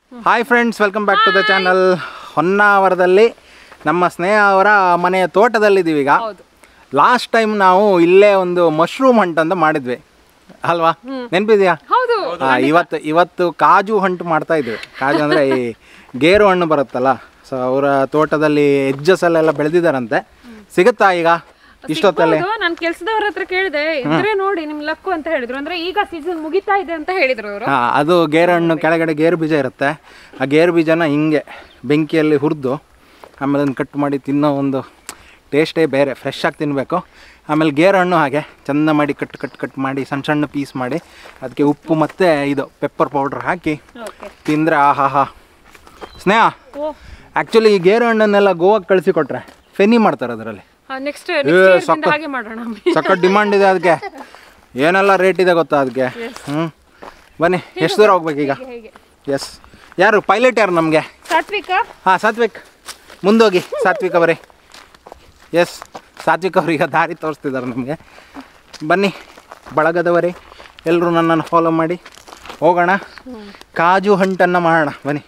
Hi friends welcome back to the channel ಹೊನ್ನಾವರದಲ್ಲಿ ನಮ್ಮ ಸ್ನೇಹ ಅವರ ಮನೆಯ ತೋಟದಲ್ಲಿದ್ದೀವಿ ಈಗ ಹೌದು ಲಾಸ್ಟ್ ಟೈಮ್ ನಾವು ಇಲ್ಲೇ ಒಂದು ಮಶ್ರೂಮ್ ಹಂಟ್ ಅಂತ ಮಾಡಿದ್ವಿ ಅಲ್ವಾ ನೆನಪಿದ್ಯಾ ಹೌದು ಇವತ್ತು ಇವತ್ತು ಕಾಜು ಹಂಟ್ ಮಾಡ್ತಾ ಇದ್ವಿ ಕಾಜು ಅಂದರೆ ಈ ಗೇರು ಹಣ್ಣು ಬರುತ್ತಲ್ಲ ಸೊ ಅವರ ತೋಟದಲ್ಲಿ ಎಜ್ಜಸ್ ಅಲ್ಲೆಲ್ಲ ಬೆಳೆದಿದ್ದಾರಂತೆ ಸಿಗುತ್ತಾ ಈಗ ಇಷ್ಟೊತ್ತಲ್ಲಿ ನಾನು ಕೆಲ್ಸದವ್ರ ಹತ್ರ ಕೇಳಿದೆ ಇದ್ರೆ ನೋಡಿ ನಿಮ್ ಲಕ್ಕು ಅಂತ ಹೇಳಿದ್ರು ಅಂದ್ರೆ ಈಗ ಸೀಸನ್ ಮುಗಿತಾ ಇದೆ ಅಂತ ಹೇಳಿದ್ರು ಅವರು ಹಾಂ ಅದು ಗೇರು ಹಣ್ಣು ಕೆಳಗಡೆ ಗೇರು ಬೀಜ ಇರುತ್ತೆ ಆ ಗೇರು ಬೀಜನ ಹಿಂಗೆ ಬೆಂಕಿಯಲ್ಲಿ ಹುರಿದು ಆಮೇಲೆ ಅದನ್ನು ಕಟ್ ಮಾಡಿ ತಿನ್ನೋ ಒಂದು ಟೇಸ್ಟೇ ಬೇರೆ ಫ್ರೆಶ್ ಆಗಿ ತಿನ್ನಬೇಕು ಆಮೇಲೆ ಗೇರು ಹಣ್ಣು ಹಾಗೆ ಚೆಂದ ಮಾಡಿ ಕಟ್ ಕಟ್ ಕಟ್ ಮಾಡಿ ಸಣ್ಣ ಸಣ್ಣ ಪೀಸ್ ಮಾಡಿ ಅದಕ್ಕೆ ಉಪ್ಪು ಮತ್ತು ಇದು ಪೆಪ್ಪರ್ ಪೌಡ್ರ್ ಹಾಕಿ ಓಕೆ ತಿಂದರೆ ಆಹಾ ಹಾ ಸ್ನೇಹ ಓ ಆ್ಯಕ್ಚುಲಿ ಈ ಗೇರು ಹಣ್ಣನ್ನೆಲ್ಲ ಗೋವಾಗೆ ಕಳಿಸಿ ಕೊಟ್ರೆ ಫೆನಿ ಮಾಡ್ತಾರೆ ಅದರಲ್ಲಿ ನೆಕ್ಸ್ಟ್ ಸಕ್ಕ- ಹಾಗೆ ಮಾಡೋಣ ಸಖತ್ ಡಿಮಾಂಡ್ ಇದೆ ಅದಕ್ಕೆ ಏನೆಲ್ಲ ರೇಟ್ ಇದೆ ಗೊತ್ತಾ ಅದಕ್ಕೆ ಹ್ಞೂ ಬನ್ನಿ ಎಷ್ಟು ದೂರ ಹೋಗ್ಬೇಕೀಗ ಹೇಗೆ ಎಸ್ ಯಾರು ಪೈಲಟ್ ಯಾರು ನಮಗೆ ಸಾತ್ವಿಕ ಹಾಂ ಸಾತ್ವಿಕ್ ಮುಂದೋಗಿ ಸಾತ್ವಿಕ್ ಅವರೇ ಎಸ್ ಸಾತ್ವಿಕ್ ಅವ್ರೀಗ ದಾರಿ ತೋರಿಸ್ತಿದ್ದಾರೆ ನಮಗೆ ಬನ್ನಿ ಬಳಗದವರೇ ಎಲ್ಲರೂ ನನ್ನನ್ನು ಫಾಲೋ ಮಾಡಿ ಹೋಗೋಣ ಕಾಜು ಹಂಟನ್ನು ಮಾಡೋಣ ಬನ್ನಿ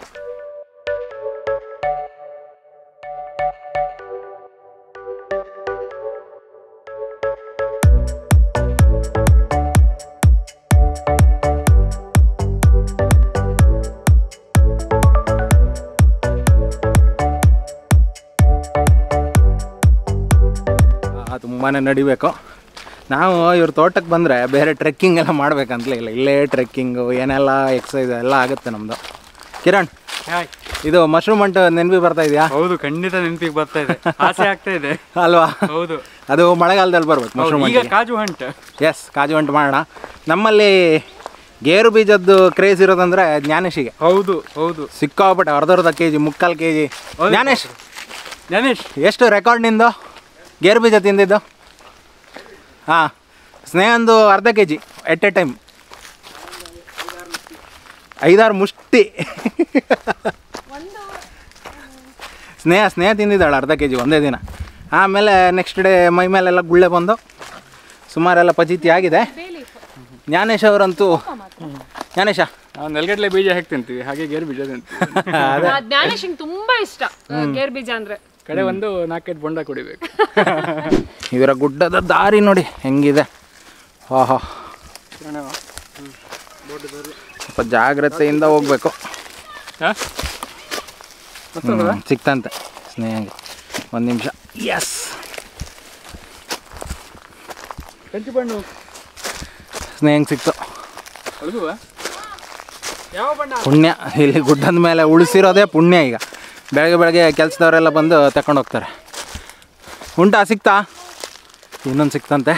ತುಂಬಾ ನಡಿಬೇಕು ನಾವು ಇವ್ರ ತೋಟಕ್ಕೆ ಬಂದರೆ ಬೇರೆ ಟ್ರೆಕ್ಕಿಂಗ್ ಎಲ್ಲ ಮಾಡ್ಬೇಕಂತಲೇ ಇಲ್ಲ ಇಲ್ಲೇ ಟ್ರೆಕ್ಕಿಂಗು ಏನೆಲ್ಲ ಎಕ್ಸಸೈಸ್ ಎಲ್ಲ ಆಗುತ್ತೆ ನಮ್ಮದು ಕಿರಣ್ ಇದು ಮಶ್ರೂಮ್ ಅಂಟು ನೆನಪಿ ಬರ್ತಾ ಇದೆಯಾ ಹೌದು ಖಂಡಿತ ನೆನಪಿಗೆ ಬರ್ತಾ ಇದೆ ಆಸೆ ಆಗ್ತಾ ಇದೆ ಅಲ್ವಾ ಹೌದು ಅದು ಮಳೆಗಾಲದಲ್ಲಿ ಬರ್ಬೇಕು ಮಶ್ರೂಮ್ ಈಗ ಅಂಟಿಗೆ ಕಾಜು ಹಂಟ್ ಎಸ್ ಕಾಜು ಅಂಟು ಮಾಡೋಣ ನಮ್ಮಲ್ಲಿ ಗೇರು ಬೀಜದ್ದು ಕ್ರೇಜ್ ಇರೋದಂದ್ರೆ ಜ್ಞಾನೇಶಿಗೆ ಹೌದು ಹೌದು ಸಿಕ್ಕಾಪಟ್ಟೆ ಅರ್ಧ ಅರ್ಧ ಕೆ ಜಿ ಮುಕ್ಕಾಲು ಕೆ ಜಿ ಜ್ಞಾನೇಶ್ ಗಣೇಶ್ ಎಷ್ಟು ರೆಕಾರ್ಡ್ ನಿಂದು ಗೇರು ಬೀಜ ತಿಂದಿದ್ದು ಹಾಂ ಸ್ನೇಹಂದು ಅರ್ಧ KG at a time ಐದಾರು ಮುಷ್ಟಿ ಸ್ನೇಹ ಸ್ನೇಹ ತಿಂದಿದ್ದಾಳೆ ಅರ್ಧ ಕೆ ಜಿ ಒಂದೇ ದಿನ ಆಮೇಲೆ ನೆಕ್ಸ್ಟ್ ಡೇ ಮೈ ಮೇಲೆಲ್ಲ ಗುಳ್ಳೆ ಬಂದು ಸುಮಾರೆಲ್ಲ ಪಚೀತಿ ಆಗಿದೆ ಜ್ಞಾನೇಶ್ ಅವರಂತೂ ಜ್ಞಾನೇಶ ನಾವು ನೆಲಗಡಲೆ ಬೀಜ ಹೇಗೆ ತಿಂತೀವಿ ಹಾಗೆ ಗೇರು ಬೀಜ ತಿಂತೀವಿ ಜ್ಞಾನೇಶಿಂಗ್ ತುಂಬಾ ಇಷ್ಟ ಗೇರ್ ಬೀಜ ಅಂದ್ರೆ ಕಡೆ ಒಂದು ನಾಲ್ಕೈದು ಬೊಂಡ ಕುಡಿಬೇಕು ಇವರ ಗುಡ್ಡದ ದಾರಿ ನೋಡಿ ಹೆಂಗಿದೆ ಆಹಾ ಸ್ವಲ್ಪ ಜಾಗ್ರತೆಯಿಂದ ಹೋಗ್ಬೇಕು ಹ್ಮ್, ಸಿಕ್ತಂತೆ ಸ್ನೇಹಗೆ ಒಂದು ನಿಮಿಷ ಎಸ್ ಕಂಚು ಬಣ್ಣ ಸ್ನೇಹಂಗೆ ಸಿಕ್ತು ಅಲ್ಗುವ ಯಾವ ಬಣ್ಣ ಪುಣ್ಯ ಇಲ್ಲಿ ಗುಡ್ಡದ ಮೇಲೆ ಉಳಿಸಿರೋದೇ ಪುಣ್ಯ ಈಗ ಬೆಳಗ್ಗೆ ಬೆಳಗ್ಗೆ ಕೆಲಸದವರೆಲ್ಲ ಬಂದು ತಗೊಂಡು ಹೋಗ್ತಾರೆ ಉಂಟಾ ಸಿಕ್ತಾ ಇನ್ನೊಂದು ಸಿಕ್ತಂತೆ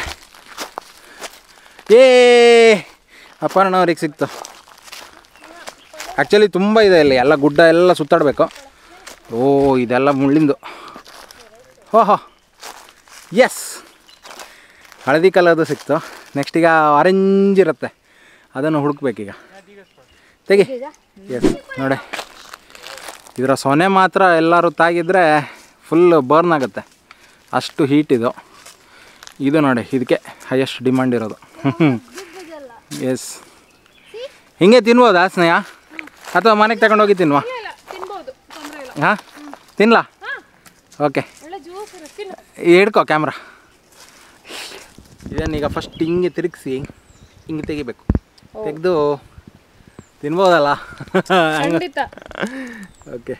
ಏ ಅಪರ್ಣವ್ರಿಗೆ ಸಿಕ್ತು ಆ್ಯಕ್ಚುಲಿ ತುಂಬ ಇದೆ ಇಲ್ಲಿ ಎಲ್ಲ ಗುಡ್ಡ ಎಲ್ಲ ಸುತ್ತಾಡಬೇಕು ಓ ಇದೆಲ್ಲ ಮುಳ್ಳಿಂದು ಓಹೋ ಎಸ್ ಹಳದಿ ಕಲರ್ದು ಸಿಕ್ತು ನೆಕ್ಸ್ಟ್ ಈಗ ಆರೆಂಜ್ ಇರುತ್ತೆ ಅದನ್ನು ಹುಡುಕ್ಬೇಕೀಗ ತೆಗಿ ಎಸ್ ನೋಡಿ ಇದರ ಸೊನೆ ಮಾತ್ರ ಎಲ್ಲರೂ ತಾಗಿದ್ರೆ ಫುಲ್ ಬರ್ನ್ ಆಗುತ್ತೆ ಅಷ್ಟು ಹೀಟ್ ಇದು ಇದು ನೋಡಿ ಇದಕ್ಕೆ ಹೈಯೆಸ್ಟ್ ಡಿಮಾಂಡ್ ಇರೋದು ಎಸ್ ಹಿಂಗೆ ತಿನ್ಬೋದಾ ಸ್ನೇಹ ಅಥವಾ ಮನೆಗೆ ತಗೊಂಡೋಗಿ ತಿನ್ವಾ ತಿನ್ಬೋದು ತೊಂದ್ರೆ ಇಲ್ಲ ಹಾಂ ತಿನ್ಲಾ ಓಕೆ ಒಳ್ಳೆ ಜ್ಯೂಸ್ ತಿನ್ನು ಹಿಡ್ಕೋ ಕ್ಯಾಮ್ರಾ ಇದನ್ನೀಗ ಫಸ್ಟ್ ಹಿಂಗೆ ತಿರುಗಿಸಿ ಹಿಂಗೆ ತೆಗಿಬೇಕು ತೆಗೆದು ತಿನ್ಬೋದಲ್ಲ ಖಂಡಿತ ಓಕೆ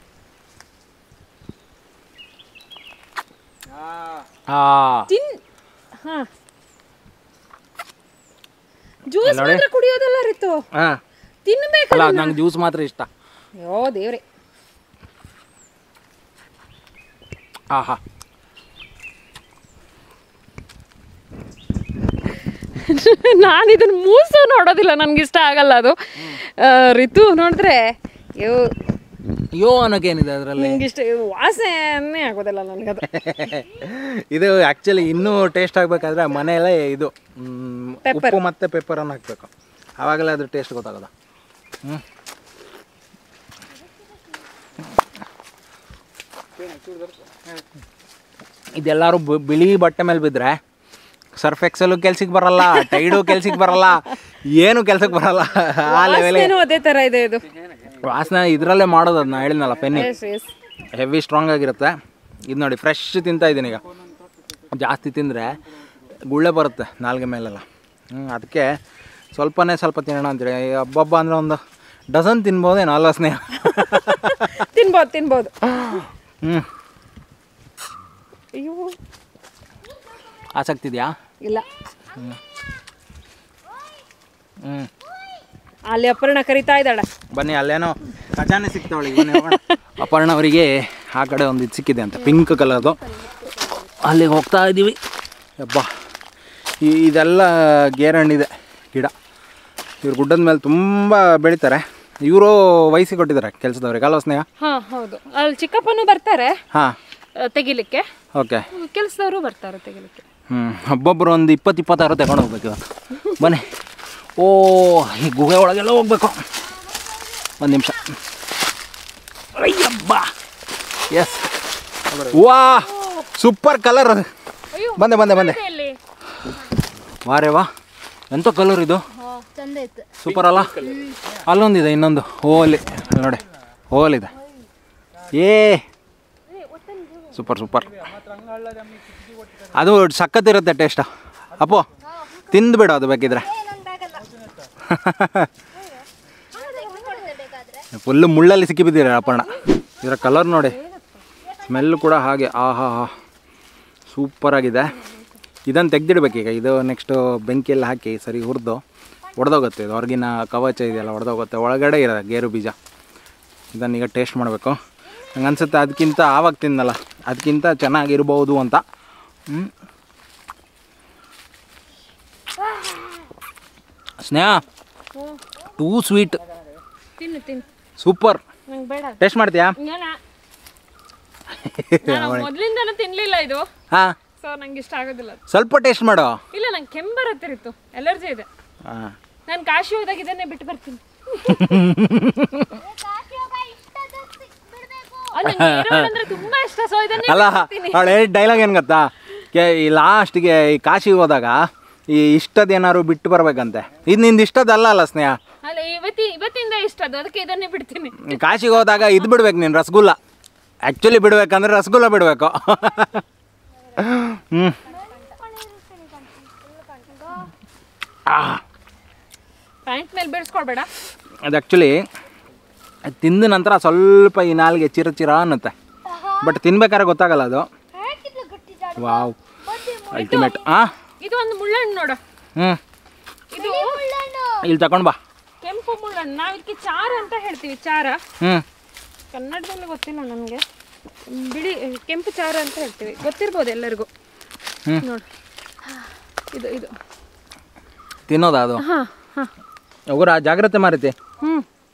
ಹಾಂ ತಿನ್ ಹಾ ಜ್ಯೂಸ್ ನೋಡಿ. ಮಾತ್ರ ಕುಡಿಯೋದಲ್ಲ ರೀತು ಹಾಂ ತಿನ್ಬೇಕು ಅಲ್ಲ ನಂಗೆ ಜ್ಯೂಸ್ ಮಾತ್ರ ಇಷ್ಟ ಅಯ್ಯೋ ದೇವ್ರೆ ಆಹಾ ನಾನು ಇದನ್ನ ಮೂಸು ನೋಡೋದಿಲ್ಲ ನನ್ಗೆ ಇಷ್ಟ ಆಗಲ್ಲ ಅದು ಆ, ರಿತು ನೋಡಿದ್ರೆ ಅಯ್ಯೋ ಯೋ ಅನ್ನೋಕೇನಿದೆ ಅದರಲ್ಲಿ ನಿಂಗೆ ಇಷ್ಟ ವಾಸನೆ ಆಗೋದಿಲ್ಲ ನನಗದು ಇದು ಆ್ಯಕ್ಚುಲಿ ಇನ್ನೂ ಟೇಸ್ಟ್ ಆಗಬೇಕಾದ್ರೆ ಮನೆಯಲ್ಲೇ ಇದು ಮ್, Pepper. ಉಪ್ಪು ಮತ್ತು ಪೆಪ್ಪರನ್ನು ಹಾಕಬೇಕು ಆವಾಗಲೇ ಅದ್ರ ಟೇಸ್ಟ್ ಗೊತ್ತಾಗೋದು ಹ್ಞೂ ಇದೆಲ್ಲರೂ ಬ- ಬಿಳಿ ಬಟ್ಟೆ ಮೇಲೆ ಬಿದ್ದರೆ ಸರ್ಫ್ ಎಕ್ಸೆಲು ಕೆಲ್ಸಕ್ಕೆ ಬರಲ್ಲ ಟೈಡು ಕೆಲ್ಸಕ್ಕೆ ಬರಲ್ಲ ಏನು ಕೆಲ್ಸಕ್ಕೆ ಬರಲ್ಲ ಆ ಲೆವೆಲ್ ವಾಸನೆನೂ ಅದೇ ತರ ಇದೆ ಇದು ವಾಸನೆ ಇದರಲ್ಲೇ ಮಾಡೋದು ಅದನ್ನ ಹೇಳಿದ್ನಲ್ಲ ಪೆನ್ನಿ ಎಸ್ ಎಸ್ ಹೆವಿ ಸ್ಟ್ರಾಂಗ್ ಆಗಿರುತ್ತೆ ಇದು ನೋಡಿ ಫ್ರೆಶ್ ತಿಂತಾ ಇದ್ದೀನಿ ಈಗ ಜಾಸ್ತಿ ತಿಂದರೆ ಗುಳ್ಳೆ ಬರುತ್ತೆ ನಾಲ್ಗೆ ಮೇಲೆಲ್ಲ ಹ್ಞೂ ಅದಕ್ಕೆ ಸ್ವಲ್ಪನೇ ಸ್ವಲ್ಪ ತಿನ್ನೋಣ ಅಂತೇಳಿ ಹಬ್ಬಬ್ಬ ಅಂದರೆ ಒಂದು ಡಜನ್ ತಿನ್ಬೋದೇನೋ ಅಲ್ಲ ಸ್ನೇಹ ತಿನ್ಬೋದು ತಿನ್ಬೋದು ಹ್ಞೂ ಅಯ್ಯೋ ಆಸಕ್ತಿ ಇದೆಯಾ ಇಲ್ಲ ಹ್ಞೂ ಅಲ್ಲಿ ಅಪರ್ಣ ಕರಿತಾ ಇದ್ದಾಳೆ ಬನ್ನಿ ಅಲ್ಲೇನೋ ಖಜಾನೆ ಸಿಗ್ತಾವಳಿ ಅಪರ್ಣ ಅವರಿಗೆ ಆ ಕಡೆ ಒಂದು ಇದು ಸಿಕ್ಕಿದೆ ಅಂತ ಪಿಂಕ್ ಕಲರ್ದು ಅಲ್ಲಿಗೆ ಹೋಗ್ತಾ ಇದ್ದೀವಿ ಯಬ್ಬಾ ಈ ಇದೆಲ್ಲ ಗೇರಣ್ಣಿದೆ ಗಿಡ ಇವ್ರು ಗುಡ್ಡದ ಮೇಲೆ ತುಂಬ ಬೆಳಿತಾರೆ ಇವರು ವಯಸ್ಸಿಗೆ ಕೊಟ್ಟಿದ್ದಾರೆ ಕೆಲಸದವ್ರಿಗೆ ಅಲ್ವಾ ಸ್ನೇಹ ಹಾ ಹೌದು ಅಲ್ಲಿ ಚಿಕ್ಕಪ್ಪನೂ ಬರ್ತಾರೆ ಹಾಂ ಆ, ತೆಗಿಲಿಕ್ಕೆ ಓಕೆ ಕೆಲಸದವರು ಬರ್ತಾರೆ ತೆಗಿಲಿಕ್ಕೆ ಹ್ಞೂ ಒಬ್ಬೊಬ್ಬರು ಒಂದು ಇಪ್ಪತ್ತು ಇಪ್ಪತ್ತಾರು ತಗೊಂಡು ಹೋಗ್ಬೇಕು ಇವತ್ತು ಬನ್ನಿ ಓ ಈ ಗುಹೆ ಒಳಗೆಲ್ಲ ಹೋಗ್ಬೇಕು ಒಂದು ನಿಮಿಷ ಅಯ್ಯಬ್ಬ ಎಸ್ ವಾ ಸೂಪರ್ ಕಲರ್ ಅದು ಅಯ್ಯೋ ಬಂದೆ ಬಂದೆ ಬಂದೆ ಎಲ್ಲಿ ವಾರೇ ವಾ ಎಂಥ ಕಲರ್ ಇದು ಚಂದ ಇತ್ತು ಸೂಪರ್ ಅಲ್ಲ ಅಲ್ಲೊಂದಿದೆ ಇನ್ನೊಂದು ಹೋಲಿ ಅಲ್ಲಿ ನೋಡಿ ಹೋಲಿದೆ ಏ ಸೂಪರ್ ಸೂಪರ್ ಅದು ಸಖತ್ತಿರುತ್ತೆ ಟೇಸ್ಟ್ ಅಪ್ಪು ತಿಂದುಬಿಡು ಅದು ಬೇಕಿದ್ರೆ ಫುಲ್ಲು ಮುಳ್ಳಲ್ಲಿ ಸಿಕ್ಕಿಬಿದ್ದೀರ ಅಪ್ಪಣ್ಣ ಇದರ ಕಲರ್ ನೋಡಿ ಸ್ಮೆಲ್ಲು ಕೂಡ ಹಾಗೆ ಆಹಾ ಹಾ ಸೂಪರಾಗಿದೆ ಇದನ್ನು ತೆಗ್ದಿಡ್ಬೇಕೀಗ ಇದು ನೆಕ್ಸ್ಟು ಬೆಂಕಿಯಲ್ಲಿ ಹಾಕಿ ಸರಿ ಹುರಿದು ಒಡೆದೋಗುತ್ತೆ ಇದು ಹೊರಗಿನ ಕವಚ ಇದೆಯಲ್ಲ ಒಡೆದೋಗುತ್ತೆ ಒಳಗಡೆ ಇರೋದು ಗೇರು ಬೀಜ ಇದನ್ನು ಈಗ ಟೇಸ್ಟ್ ಮಾಡಬೇಕು ನಂಗೆ ಅನ್ಸುತ್ತೆ ಅದಕ್ಕಿಂತ ಆವಾಗ ತಿನ್ನಲ್ಲ ಅದಕ್ಕಿಂತ ಚೆನ್ನಾಗಿರ್ಬೋದು ಅಂತ ಹ್ಞೂ ಸ್ನೇಹ ಟೂ ಸ್ವೀಟ್ ತಿನ್ನು ತಿನ್ನು ಸೂಪರ್ ನಂಗೆ ಬೇಡ ಟೇಸ್ಟ್ ಮಾಡ್ತೀಯಾ ಇಲ್ಲ ನಾನು ಮೊದಲಿಂದನೂ ತಿನ್ಲಿಲ್ಲ ಇದು ಹಾಂ ಸೊ ನಂಗೆ ಇಷ್ಟ ಆಗೋದಿಲ್ಲ ಅದು. ಸ್ವಲ್ಪ ಟೇಸ್ಟ್ ಮಾಡು ಇಲ್ಲ ನಂಗೆ ಕೆಮ್ಮು ಬರುತ್ತಿರಿತ್ತು ಎಲರ್ಜಿ ಇದೆ ಹಾಂ ನಾನು ಕಾಶಿ ಹೋದಾಗ ಇದನ್ನೇ ಬಿಟ್ಟು ಬರ್ತೀನಿ ಅದು ನಂಗೆ ಈರುಳ್ಳಿ ಅಂದ್ರೆ ತುಂಬಾ ಇಷ್ಟ ಸೊ ಇದನ್ನೇ ಅಲ್ಲ ಬಿಟ್ಟು ಬರ್ತೀನಿ. ಅವಳು ಹೇಳಿದ ಡೈಲಾಗ್ ಏನು ಗೊತ್ತಾ ಕೆ ಈ ಲಾಸ್ಟ್ಗೆ ಈ ಕಾಶಿಗೆ ಹೋದಾಗ ಈ ಇಷ್ಟದ ಏನಾದ್ರು ಬಿಟ್ಟು ಬರ್ಬೇಕಂತೆ ಇದು ನಿಂದು ಇಷ್ಟದಲ್ಲ ಅಲ್ಲ ಸ್ನೇಹ ಅಲ್ಲ ಇವತ್ತಿ ಇವತ್ತಿಂದ ಇಷ್ಟ ಅದು ಅದಕ್ಕೆ ಇದನ್ನೇ ಬಿಡ್ತೀನಿ ಕಾಶಿಗೆ ಹೋದಾಗ ಇದು ಬಿಡ್ಬೇಕು ನೀನು ರಸಗುಲ್ಲ ಆ್ಯಕ್ಚುಲಿ ಬಿಡ್ಬೇಕಂದ್ರೆ ರಸಗುಲ್ಲ ಬಿಡಬೇಕು ಹ್ಞೂ ಪ್ಯಾಂಟ್ ಮೇಲೆ ಬಿಡಿಸ್ಕೊಳ್ಬೇಡ ಅದು ಆ್ಯಕ್ಚುಲಿ ತಿಂದ ನಂತರ ಸ್ವಲ್ಪ ಈ ನಾಲ್ಗೆ ಚಿರ ಚಿರ ಅನ್ನುತ್ತೆ ಬಟ್ ತಿನ್ಬೇಕಾದ್ರೆ ಗೊತ್ತಾಗಲ್ಲ ಅದು ವಾವ್ ಅಲ್ಟಿಮೇಟ್ ಹಾಂ ಇದು ಒಂದು ಮುಳ್ಳಣ್ಣು ನೋಡು ಹ್ಞೂ ಇದು ಇಲ್ಲಿ ತಗೊಂಡು ಬಾ ಕೆಂಪು ಮುಳ್ಳಣ್ಣು ನಾವು ಇದಕ್ಕೆ ಚಾರ ಅಂತ ಹೇಳ್ತೀವಿ ಚಾರ ಹ್ಞೂ ಕನ್ನಡದಲ್ಲಿ ಗೊತ್ತಿಲ್ಲ ನನಗೆ ಬಿಳಿ ಕೆಂಪು ಚಾರ ಅಂತ ಹೇಳ್ತೀವಿ ಗೊತ್ತಿರ್ಬೋದು ಎಲ್ಲರಿಗೂ ಹ್ಮ್. ನೋಡು ಇದು ಇದು ತಿನ್ನೋದಾ ಅದು ಹಾಂ ಹಾಂ ಅವರ ಜಾಗ್ರತೆ ಮಾರೈತಿ ಹ್ಞೂ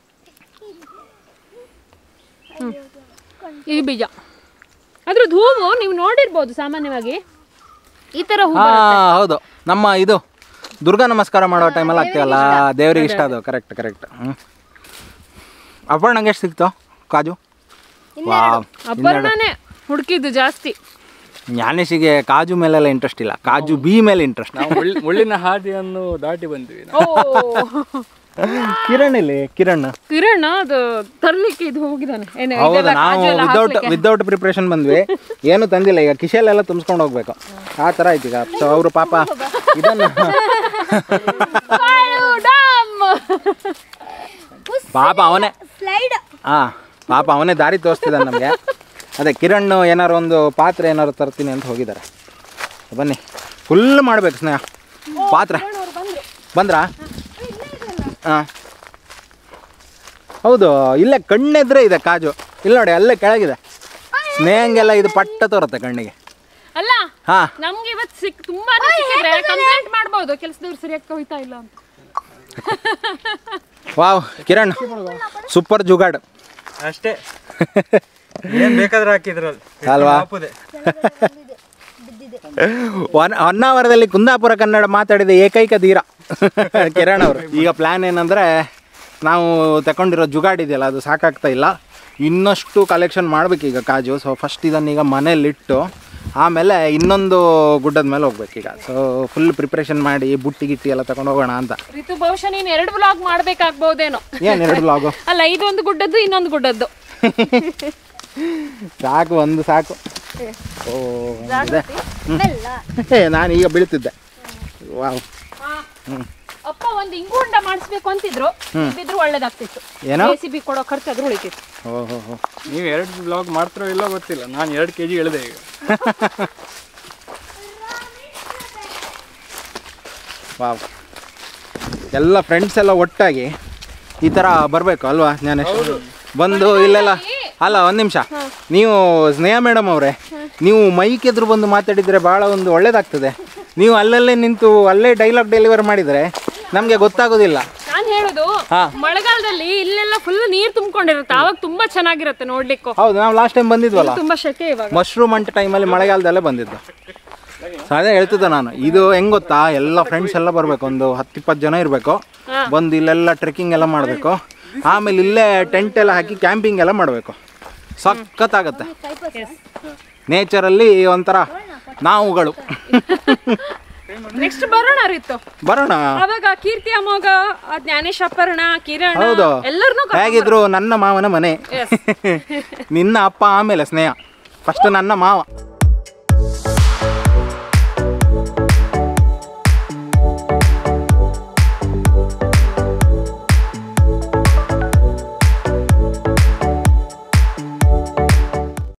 ಹ್ಞೂ ಈ ಬೀಜ ಅದ್ರದ್ದು ಹೂವು ನೀವು ನೋಡಿರ್ಬೋದು ಸಾಮಾನ್ಯವಾಗಿ ಈ ಥರ ಹೂ ಹಾ ಹೌದು ನಮ್ಮ ಇದು ದುರ್ಗಾ ನಮಸ್ಕಾರ ಮಾಡೋ ಟೈಮಲ್ಲಿ ಆಗ್ತೀವಲ್ಲ ದೇವ್ರಿಗೆ ಇಷ್ಟ ಅದು ಕರೆಕ್ಟ್ ಕರೆಕ್ಟ್ ಹ್ಞೂ ಅಪ್ಪಣ್ಣಂಗೆ ಎಷ್ಟು ಸಿಕ್ತು ಕಾಜು ವಾವ್ ಅಪರ್ಣನೇ ಹುಡುಕಿದ್ದು ಜಾಸ್ತಿ ಜ್ಞಾನೇಶಿಗೆ ಕಾಜು ಮೇಲೆಲ್ಲ ಇಂಟ್ರೆಸ್ಟ್ ಇಲ್ಲ ಕಾಜು ಬಿ ಮೇಲೆ ಇಂಟ್ರೆಸ್ಟ್ ನಾವು ಮುಳ್ಳಿ- ಮುಳ್ಳಿನ ಹಾದಿಯನ್ನು ದಾಟಿ ಬಂದ್ವಿ ನಾವು. ಓ ಕಿರಣ್ ಇಲ್ಲಿ ಕಿರಣ್ ಕಿರಣ್ ಅದು ತರ್ಲಿಕ್ಕೆ ಇದು ಹೋಗಿದ್ದಾನೆ ಏನು ಹೌದು ಇದೆಲ್ಲ ನಾವು ಕಾಜು ಎಲ್ಲ ವಿದೌಟ್ ಹಾಕ್ಲಿಕ್ಕೆ. ವಿದೌಟ್ ಪ್ರಿಪ್ರೇಷನ್ ಬಂದ್ವಿ ಏನು ತಂದಿಲ್ಲ ಈಗ ಕಿಶೆಲೆಲ್ಲ ತುಂಬಿಸ್ಕೊಂಡು ಹೋಗ್ಬೇಕು ಆ ಥರ ಆಯ್ತು ಈಗ ಸೊ ಅವರು ಪಾಪ ಇದನ್ನು ಕಾಳು ಡಾಮ್ ಪಾಪ ಅವನೇ ಸ್ಲೈಡ್ ಹಾಂ ಪಾಪ ಅವನೇ ದಾರಿ ತೋರಿಸ್ತಿದ್ದಾನೆ ನಮಗೆ ಅದೇ ಕಿರಣ್ ಏನಾರು ಒಂದು ಪಾತ್ರೆ ಏನಾರು ತರ್ತೀನಿ ಅಂತ ಹೋಗಿದ್ದಾರೆ ಬನ್ನಿ ಫುಲ್ ಮಾಡ್ಬೇಕು ಸ್ನೇಹ ಪಾತ್ರೆ ಬಂದ್ರಾ ಹಾಂ ಹೌದು ಇಲ್ಲೇ ಕಣ್ಣೆದ್ರೆ ಇದೆ ಕಾಜು ಇಲ್ಲಿ ನೋಡಿ ಅಲ್ಲೇ ಕೆಳಗಿದೆ ಸ್ನೇಹಂಗೆಲ್ಲ ಇದು ಪಟ್ಟ ತೋರುತ್ತೆ ಕಣ್ಣಿಗೆ ಅಲ್ಲ ಹಾಂ ನಮ್ಗೆ ಇವತ್ತು ಸಿಕ್ ತುಂಬಾ ಸಿಕ್ಕಿದ್ರೆ ಕಂಪ್ಲೇಂಟ್ ಮಾಡ್ಬೋದು ಕೆಲಸದವ್ರು ಸರಿಯಾಗಿ ಕವಿತಾ ಇಲ್ಲ ಅಂತ ವಾವ್ ಕಿರಣ್ ಸೂಪರ್ ಜುಗಾಡ್ ಅಷ್ಟೇ ಏನ್ ಬೇಕಾದ್ರೂ ಹಾಕಿದ್ರಲ್ಲಿ ಅಲ್ವಾ? ಹಾಪುದೆ ಒನ್ ಹೊನ್ನಾವರದಲ್ಲಿ ಕುಂದಾಪುರ ಕನ್ನಡ ಮಾತಾಡಿದ ಏಕೈಕ ಧೀರ ಕಿರಣ್ ಅವರು ಈಗ ಪ್ಲ್ಯಾನ್ ಏನಂದರೆ ನಾವು ತಗೊಂಡಿರೋ ಜುಗಾಡ್ ಇದೆಯಲ್ಲ ಅದು ಸಾಕಾಗ್ತಾ ಇಲ್ಲ ಇನ್ನಷ್ಟು ಕಲೆಕ್ಷನ್ ಮಾಡ್ಬೇಕು ಈಗ ಕಾಜು ಸೊ ಫಸ್ಟ್ ಇದನ್ನೀಗ ಮನೇಲಿಟ್ಟು ಆಮೇಲೆ ಇನ್ನೊಂದು ಗುಡ್ಡದ ಮೇಲೆ ಹೋಗ್ಬೇಕೀಗ ಸೊ ಫುಲ್ ಪ್ರಿಪ್ರೇಷನ್ ಮಾಡಿ ಬುಟ್ಟಿ ಗಿಟ್ಟಿ ಎಲ್ಲ ತಗೊಂಡು ಹೋಗೋಣ ಅಂತ ರಿತು ಬಹುಶಃ ನೀನು ಎರಡು ಬ್ಲಾಗ್ ಮಾಡ್ಬೇಕಾಗ್ಬೋದೇನೋ ಏನು ಎರಡು ಬ್ಲಾಗು ಅಲ್ಲ ಇದೊಂದು ಗುಡ್ಡದ್ದು ಇನ್ನೊಂದು ಗುಡ್ಡದ್ದು ಸಾಕು ಒಂದು ಸಾಕು ಓ ಇದೆ ಹೇ, ನಾನು ಈಗ ಬೀಳ್ತಿದ್ದೆ ವಾವ್ ಅಪ್ಪ ಒಂದು ಇಂಗುಂಡ ಮಾಡಿಸ್ಬೇಕು ಅಂತಿದ್ರು ಬಿದ್ರು ಒಳ್ಳೇದಾಗ್ತಿತ್ತು ಏನೋ ಜೆ ಸಿ ಬಿ ಕೊಡೋ ಖರ್ಚಾದ್ರೂ ಉಳಿತಿತ್ತು ಓ ಹೋ ಹೋ ನೀವು ಎರಡು ಬ್ಲಾಗ್ ಮಾಡ್ತಾರೋ ಇಲ್ಲೋ ಗೊತ್ತಿಲ್ಲ ನಾನು ಎರಡು ಕೆ ಜಿ ಇಳಿದೆ ಈಗ ವಾವ್ ಎಲ್ಲ ಫ್ರೆಂಡ್ಸ್ ಎಲ್ಲ ಒಟ್ಟಾಗಿ ಈ ಥರ ಬರಬೇಕು ಅಲ್ವಾ ಜ್ಞಾನೇಶ್ ಬಂದು ಇಲ್ಲೆಲ್ಲ ಅಲ್ಲ ಒಂದು ನಿಮಿಷ ನೀವು ಸ್ನೇಹ ಮೇಡಮ್ ಅವರೇ ನೀವು ಮೈಕ್ ಎದುರು ಬಂದು ಮಾತಾಡಿದರೆ ಭಾಳ ಒಂದು ಒಳ್ಳೇದಾಗ್ತದೆ ನೀವು ಅಲ್ಲಲ್ಲೇ ನಿಂತು ಅಲ್ಲೇ ಡೈಲಾಗ್ ಡೆಲಿವರ್ ಮಾಡಿದರೆ ನಮಗೆ ಗೊತ್ತಾಗೋದಿಲ್ಲ ನಾನು ಹೇಳುದು ಹಾ. ಮಳೆಗಾಲದಲ್ಲಿ ಇಲ್ಲೆಲ್ಲ ಫುಲ್ ನೀರ್ ತುಂಬಿಕೊಂಡಿರುತ್ತೆ ಆವಾಗ ತುಂಬಾ ಚೆನ್ನಾಗಿರುತ್ತೆ ನೋಡ್ಲಿಕ್ಕೂ ಹೌದು ನಾವು ಲಾಸ್ಟ್ ಟೈಮ್ ಬಂದಿದ್ವಲ್ಲ ತುಂಬಾ ಶೆಕೆ ಇವಾಗ ಮಶ್ರೂಮ್ ಅಂಟ ಟೈಮಲ್ಲಿ ಮಳೆಗಾಲದಲ್ಲೇ ಬಂದಿದ್ದು ಸೊ ಅದೇ ಹೇಳ್ತಿದ್ದೆ ನಾನು ಇದು ಹೆಂಗ್ ಗೊತ್ತಾ ಎಲ್ಲ ಫ್ರೆಂಡ್ಸ್ ಎಲ್ಲ ಬರಬೇಕು ಒಂದು ಹತ್ತು ಇಪ್ಪತ್ತು ಜನ ಇರಬೇಕು ಬಂದು ಇಲ್ಲೆಲ್ಲ ಟ್ರೆಕ್ಕಿಂಗ್ ಎಲ್ಲ ಮಾಡಬೇಕು ಆಮೇಲೆ ಇಲ್ಲೇ ಟೆಂಟ್ ಎಲ್ಲ ಹಾಕಿ ಕ್ಯಾಂಪಿಂಗ್ ಎಲ್ಲ ಮಾಡಬೇಕು ಸಖತ್ತಾಗತ್ತೆ ನೇಚರಲ್ಲಿ ಒಂಥರ ನಾವುಗಳು ನೆಕ್ಸ್ಟ್ ಬರೋಣ ರಿತ್ತು ಬರೋಣ ಅವಾಗ ಕೀರ್ತಿ ಅಮೋಘ ಆ ಜ್ಞಾನೇಶ್ ಅಪರ್ಣ ಕಿರಣ್ ಹೌದು ಎಲ್ಲರನ್ನೂ ಹೇಗಿದ್ರು ನನ್ನ ಮಾವನ ಮನೆ ನಿನ್ನ ಅಪ್ಪ ಆಮೇಲೆ ಸ್ನೇಹ ಫಸ್ಟ್ ನನ್ನ ಮಾವ